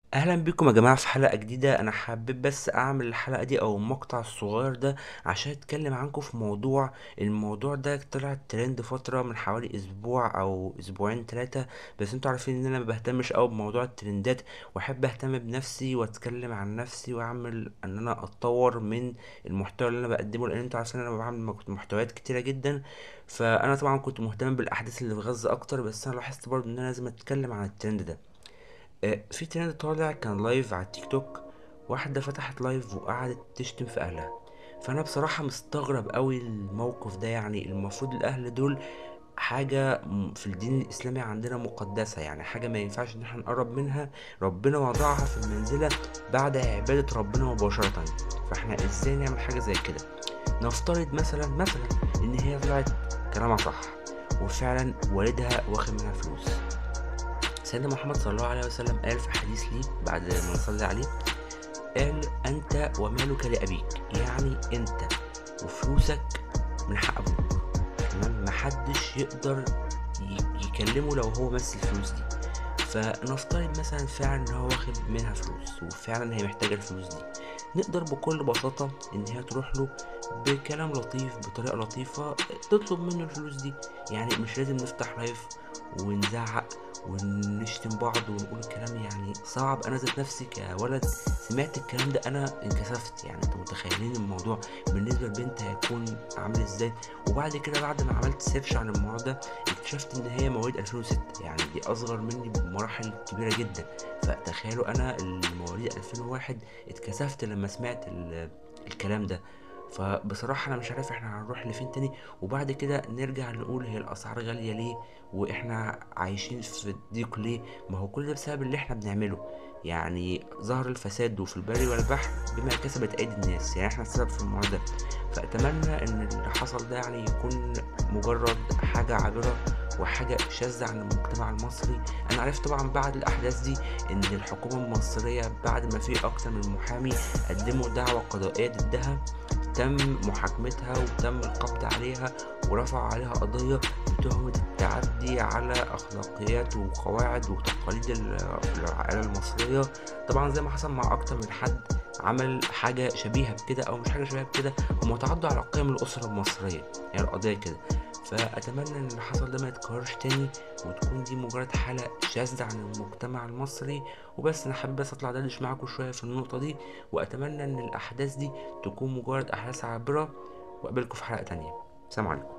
اهلا بيكم يا جماعه في حلقه جديده انا حابب بس اعمل الحلقه دي او المقطع الصغير ده عشان اتكلم عنكم في موضوع الموضوع ده طلع ترند فتره من حوالي اسبوع او اسبوعين ثلاثه بس انتوا عارفين ان انا ما بهتمش قوي بموضوع الترندات واحب اهتم بنفسي واتكلم عن نفسي واعمل ان انا اتطور من المحتوى اللي انا بقدمه لان انتوا عارفين ان انا بعمل محتويات كتيره جدا فانا طبعا كنت مهتم بالاحداث اللي في غزه اكتر بس انا لاحظت برضو ان انا لازم اتكلم عن الترند ده آه، في ترند طالع كان لايف على التيك توك واحدة فتحت لايف وقعدت تشتم في أهلها فأنا بصراحة مستغرب قوي الموقف ده يعني المفروض الأهل دول حاجة م- في الدين الإسلامي عندنا مقدسة يعني حاجة ما ينفعش إن احنا نقرب منها ربنا وضعها في المنزلة بعد عبادة ربنا مباشرة فاحنا ازاي نعمل حاجة زي كده نفترض مثلا مثلا إن هي طلعت كلامها صح وفعلا والدها واخد منها فلوس سيدنا محمد صلى الله عليه وسلم قال في حديث ليه بعد ما نصلي عليه قال أنت ومالك لأبيك يعني أنت وفلوسك من حق أبوك تمام محدش يقدر ي- يكلمه لو هو مس الفلوس دي فنفترض مثلا فعلا ان هو واخد منها فلوس وفعلا هي محتاجة الفلوس دي نقدر بكل بساطة ان هي تروح له بكلام لطيف بطريقة لطيفة تطلب منه الفلوس دي يعني مش لازم نفتح لايف ونزعق ونشتم بعض ونقول كلام يعني صعب انا ذات نفسي كولد سمعت الكلام ده انا انكسفت يعني انتوا متخيلين الموضوع بالنسبة لبنت هيكون عامل ازاي وبعد كده بعد ما عملت سيرش عن الموضوع ده اكتشفت ان هي مواليد 2006 يعني دي اصغر مني بمراحل كبيره جدا فتخيلوا انا المواليد 2001 اتكسفت لما سمعت ال- الكلام ده فبصراحة أنا مش عارف احنا هنروح لفين تاني وبعد كده نرجع نقول هي الأسعار غالية ليه واحنا عايشين في الضيق ليه ما هو كل ده بسبب اللي احنا بنعمله يعني ظهر الفساد في البر والبحر بما كسبت أيدي الناس يعني احنا السبب في الموضوع ده فأتمنى إن اللي حصل ده يعني يكون مجرد حاجة عابرة وحاجة شاذة عن المجتمع المصري أنا عرفت طبعا بعد الأحداث دي إن الحكومة المصرية بعد ما في أكتر من محامي قدموا دعوة قضائية ضدها تم محاكمتها وتم القبض عليها ورفع عليها قضية بتهمة التعدي على أخلاقيات وقواعد وتقاليد ال- العائلة المصرية طبعا زي ما حصل مع أكتر من حد عمل حاجة شبيهة بكده أو مش حاجة شبيهة بكده هما تعدوا على قيم الأسرة المصرية يعني القضية كده فأتمنى إن اللي حصل ده ما يتكررش تاني وتكون دي مجرد حالة شاذة عن المجتمع المصري وبس أنا حابب بس أطلع دردش معاكم شوية في النقطة دي وأتمنى إن الأحداث دي تكون مجرد أحداث عابرة وأقابلكم في حلقة تانية سلام عليكم